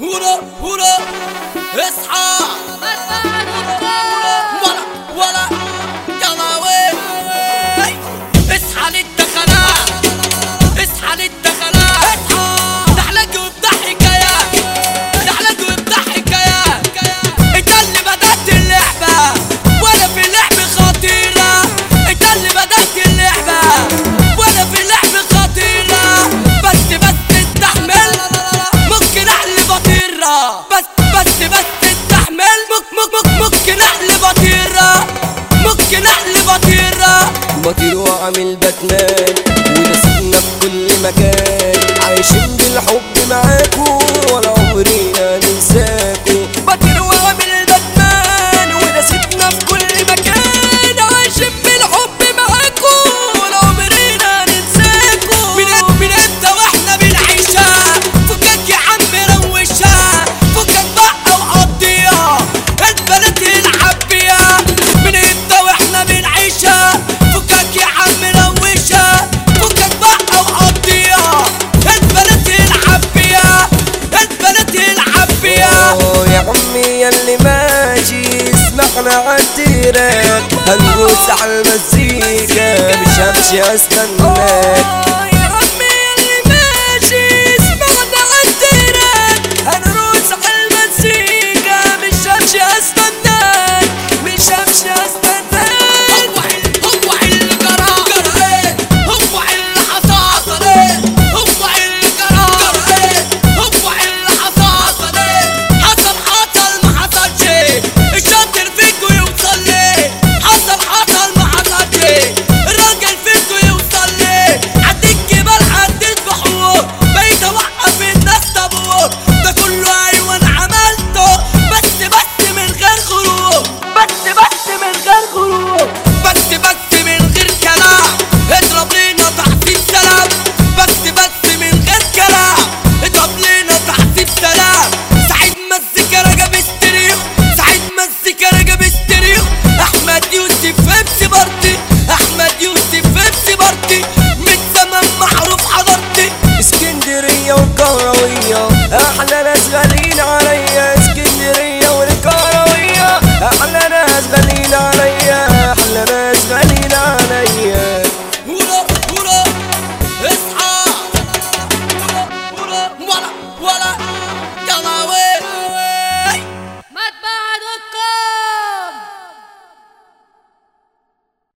هورا هورا اصحى ولا ولا يلا وين اصحى للدخلات اصحى للدخلات دحلق وابدح حكايات دحلق وابدح حكايات انت اللي بدأت اللعبة ولا في لعب خطيرة انت اللي بدأت اللعبة ولا في لعب خطيرة بس بس تستحمل ممكن احلي بطيرة بس بس بس تستحمل مك مك مك ممكن احلي بطيرة ممكن احلي بطيرة بطير وعامل باتمان ونسيبنا في كل مكان عايشين بالحب معاكو ولا عمرنا ننساكو بطير وعامل باتمان ونسيبنا في كل مكان عايشين بالحب معاكو ولا عمرنا ننساكو من انت من انت واحنا بنعيشها فكك يا عم روشها فكك بقى وقضيها البلد يلعب بيها من انت واحنا بنعيشها فكك يا عم روشها فكك بقى وقضيها البلد يلعب بيها البلد يلعب بيها أوه يا عمي ياللي ماشي اسمعنا عالتراك هنبوس على المزيكا مش همشي استناك